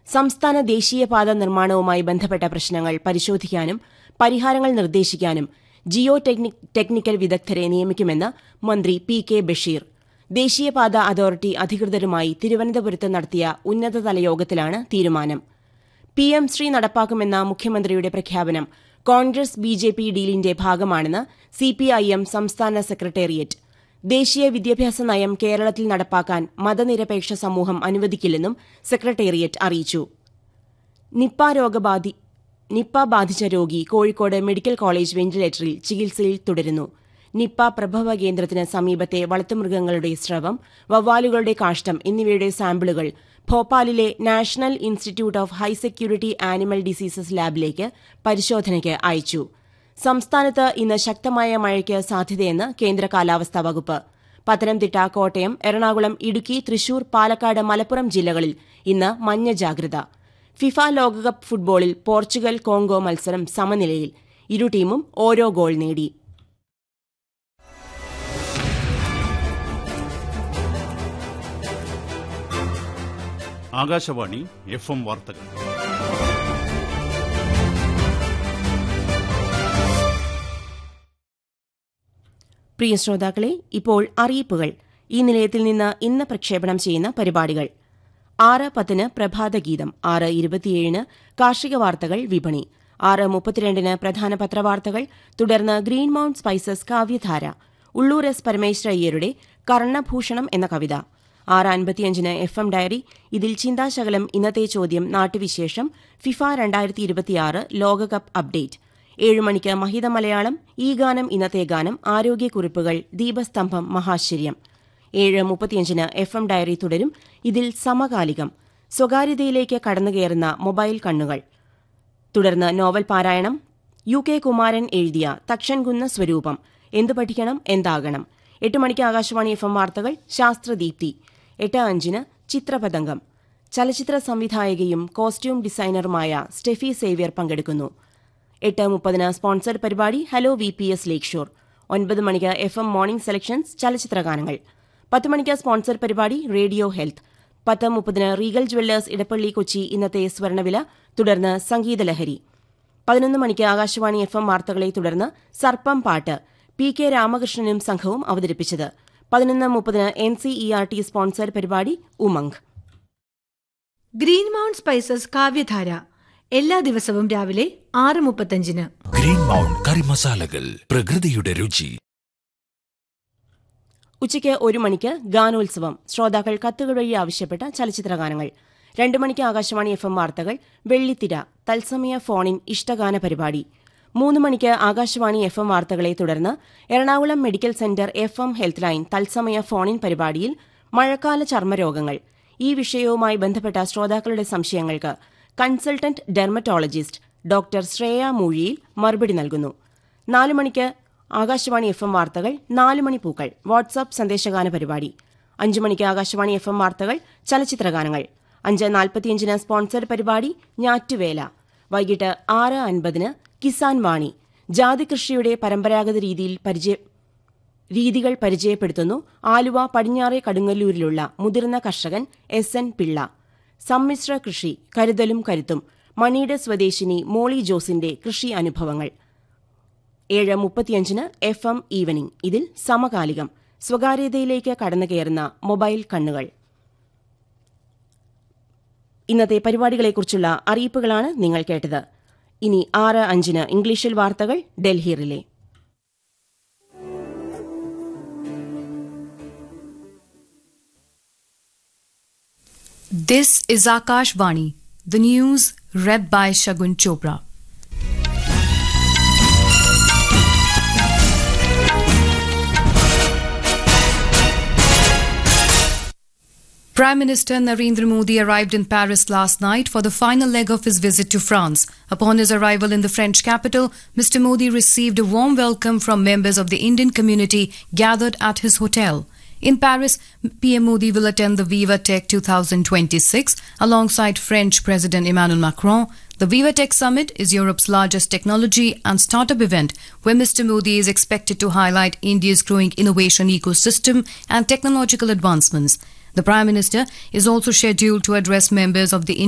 സംസ്ഥാന ദേശീയപാത നിർമ്മാണവുമായി ബന്ധപ്പെട്ട പ്രശ്നങ്ങൾ പരിശോധിക്കാനും പരിഹാരങ്ങൾ നിർദ്ദേശിക്കാനും ജിയോ ടെക്നിക്കൽ വിദഗ്ധരെ നിയമിക്കുമെന്ന് മന്ത്രി പി കെ ബഷീർ ദേശീയപാത അതോറിറ്റി അധികൃതരുമായി തിരുവനന്തപുരത്ത് നടത്തിയ ഉന്നതതല യോഗത്തിലാണ് തീരുമാനം പി എം ശ്രീ നടപ്പാക്കുമെന്ന മുഖ്യമന്ത്രിയുടെ പ്രഖ്യാപനം കോൺഗ്രസ് ബി ജെ പി ഡീലിന്റെ ഭാഗമാണെന്ന് സിപിഐഎം സംസ്ഥാന സെക്രട്ടേറിയറ്റ് ദേശീയ വിദ്യാഭ്യാസ നയം കേരളത്തിൽ നടപ്പാക്കാൻ മതനിരപേക്ഷ സമൂഹം അനുവദിക്കില്ലെന്നും സെക്രട്ടേറിയറ്റ് അറിയിച്ചു നിപ്പ രോഗബാധി നിപ്പ ബാധിച്ച രോഗി കോഴിക്കോട് മെഡിക്കൽ കോളേജ് വെന്റിലേറ്ററിൽ ചികിത്സയിൽ തുടരുന്നു നിപ്പ പ്രഭവ കേന്ദ്രത്തിന് സമീപത്തെ വളർത്തുമൃഗങ്ങളുടെ സ്രവം വവ്വാലുകളുടെ കാഷ്ടം എന്നിവയുടെ സാമ്പിളുകൾ ഭോപ്പാലിലെ national institute of high security animal diseases ലാബിലേക്ക് പരിശോധനയ്ക്ക് അയച്ചു സംസ്ഥാനത്ത് ഇന്ന് ശക്തമായ മഴയ്ക്ക് സാധ്യതയെന്ന് കേന്ദ്ര കാലാവസ്ഥാ വകുപ്പ് പത്തനംതിട്ട കോട്ടയം എറണാകുളം ഇടുക്കി തൃശൂർ പാലക്കാട് മലപ്പുറം ജില്ലകളിൽ ഇന്ന് മഞ്ഞ ജാഗ്രത ഫിഫ ലോകകപ്പ് ഫുട്ബോളിൽ പോർച്ചുഗൽ കോങ്കോ മത്സരം സമനിലയിൽ ഇരു ടീമും ഓരോ ഗോൾ നേടി ആകാശവാണി എഫ് എം വാർത്തകൾ പ്രിയ ശ്രോതാക്കളെ ഇപ്പോൾ അറിയിപ്പുകൾ ഈ നിലയത്തിൽ നിന്ന് ഇന്ന് പ്രക്ഷേപണം ചെയ്യുന്ന പരിപാടികൾ ആറ് പത്തിന് പ്രഭാതഗീതം ആറ് ഇരുപത്തിയേഴിന് കാർഷിക വാർത്തകൾ വിപണി ആറ് മുപ്പത്തിരണ്ടിന് പ്രധാന പത്രവാർത്തകൾ തുടർന്ന് ഗ്രീൻ മൌണ്ട് സ്പൈസസ് കാവ്യധാര ഉള്ളൂർ എസ് പരമേശ്വര അയ്യരുടെ കർണഭൂഷണം എന്ന കവിത ആറ് അൻപത്തിയഞ്ചിന് എഫ് എം ഡയറി ഇതിൽ ചിന്താശകലം ഇന്നത്തെ ചോദ്യം നാട്ടുവിശേഷം ഫിഫ രണ്ടായിരത്തി ഇരുപത്തിയാറ് ലോകകപ്പ് അപ്ഡേറ്റ് ഏഴ് മണിക്ക് മഹിത മലയാളം ഈ ഗാനം ഇന്നത്തെ ഗാനം ആരോഗ്യക്കുറിപ്പുകൾ ദീപസ്തംഭം മഹാശ്ചര്യം ഏഴ് മുപ്പത്തിയഞ്ചിന് എഫ് എം ഡയറി തുടരും ഇതിൽ സമകാലികം സ്വകാര്യതയിലേക്ക് കടന്നുകയറുന്ന മൊബൈൽ കണ്ണുകൾ തുടർന്ന് നോവൽ പാരായണം യു കെ കുമാരൻ എഴുതിയ തക്ഷൻകുന്ന സ്വരൂപം എന്തു പഠിക്കണം എന്താകണം എട്ട് മണിക്ക് ആകാശവാണി എഫ് എം വാർത്തകൾ ശാസ്ത്രദീപ്തി എട്ട് അഞ്ചിന് ചിത്രപതംഗം ചലച്ചിത്ര സംവിധായകയും കോസ്റ്റ്യൂം ഡിസൈനറുമായ സ്റ്റെഫി സേവ്യർ പങ്കെടുക്കുന്നു എട്ട് മുപ്പതിന് സ്പോൺസർഡ് പരിപാടി hello V P S lake shore ഒൻപത് മണിക്ക് എഫ് എം മോർണിംഗ് സെലക്ഷൻസ് ചലച്ചിത്രഗാനങ്ങൾ പത്ത് മണിക്ക് സ്പോൺസർ പരിപാടി റേഡിയോ ഹെൽത്ത് പത്ത് മുപ്പതിന് റീഗൽ ജ്വല്ലേഴ്സ് ഇടപ്പള്ളി കൊച്ചി ഇന്നത്തെ സ്വർണ്ണവില തുടർന്ന് സംഗീതലഹരി പതിനൊന്ന് മണിക്ക് ആകാശവാണി എഫ് എം വാർത്തകളെ തുടർന്ന് സർപ്പം പാട്ട് പി കെ രാമകൃഷ്ണനും സംഘവും അവതരിപ്പിച്ചത് പതിനൊന്ന് മുപ്പതിന് N C E R T sponsor പരിപാടി ഉമംഗ് ഗ്രീൻ മൗണ്ട് സ്പൈസസ് കാവ്യധാര എല്ലാ ദിവസവും രാവിലെ ആറ് മുപ്പത്തഞ്ചിന് ഗ്രീൻ മൗണ്ട് കറി മസാലകൾ പ്രകൃതിയുടെ രുചി ഉച്ചയ്ക്ക് ഒരു മണിക്ക് ഗാനോത്സവം ശ്രോതാക്കൾ കത്തുകൾ വഴി ആവശ്യപ്പെട്ട ചലച്ചിത്രഗാനങ്ങൾ രണ്ട് മണിക്ക് ആകാശവാണി എഫ് എം വാർത്തകൾ വെള്ളിത്തിര തത്സമയ ഫോണിൻ ഇഷ്ടഗാന പരിപാടി മൂന്ന് മണിക്ക് ആകാശവാണി എഫ് എം വാർത്തകളെ തുടർന്ന് Ernakulam medical centre F M health line തത്സമയ ഫോണിൻ പരിപാടിയിൽ മഴക്കാല ചർമ്മരോഗങ്ങൾ ഈ വിഷയവുമായി ബന്ധപ്പെട്ട ശ്രോതാക്കളുടെ സംശയങ്ങൾക്ക് consultant dermatologist doctor Shreya Moozhiyil മറുപടി നൽകുന്നു നാല് മണിക്ക് ആകാശവാണി എഫ് എം വാർത്തകൾ നാല് മണി പൂക്കൾ വാട്സാപ്പ് സന്ദേശഗാന പരിപാടി അഞ്ചു മണിക്ക് ആകാശവാണി എഫ് എം വാർത്തകൾ ചലച്ചിത്രഗാനങ്ങൾ അഞ്ച് നാൽപ്പത്തിയഞ്ചിന് സ്പോൺസർ പരിപാടി ഞാറ്റുവേല വൈകിട്ട് ആറ് അൻപതിന് കിസാൻ വാണി ജാതി കൃഷിയുടെ പരമ്പരാഗത രീതിയിൽ പരിചയ രീതികൾ പരിചയപ്പെടുത്തുന്നു ആലുവ പടിഞ്ഞാറെ കടുങ്ങല്ലൂരിലുള്ള മുതിർന്ന കർഷകൻ എസ് എൻ പിള്ള സമ്മിശ്ര കൃഷി കരുതലും കരുത്തും മണിയുടെ സ്വദേശിനി മോളി ജോസിന്റെ കൃഷി അനുഭവങ്ങൾ ഏഴ് മുപ്പത്തിയഞ്ചിന് എഫ് എം ഈവനിംഗ് ഇതിൽ സമകാലികം സ്വകാര്യതയിലേക്ക് കടന്നുകയറുന്ന മൊബൈൽ കണ്ണുകൾ ഇന്നത്തെ പരിപാടികളെക്കുറിച്ചുള്ള അറിയിപ്പുകളാണ് നിങ്ങൾ കേട്ടത് ഇനി ആറ് അഞ്ചിന് ഇംഗ്ലീഷിൽ വാർത്തകൾ Delhi relay This is Akash Vani, the news read by Shagun Chopra. Prime Minister Narendra Modi arrived in Paris last night for the final leg of his visit to France. Upon his arrival in the French capital, Mr. Modi received a warm welcome from members of the Indian community gathered at his hotel. In Paris, PM Modi will attend the Viva Tech 2026 alongside French President Emmanuel Macron. The Viva Tech Summit is Europe's largest technology and startup event where Mr. Modi is expected to highlight India's growing innovation ecosystem and technological advancements. The Prime Minister is also scheduled to address members of the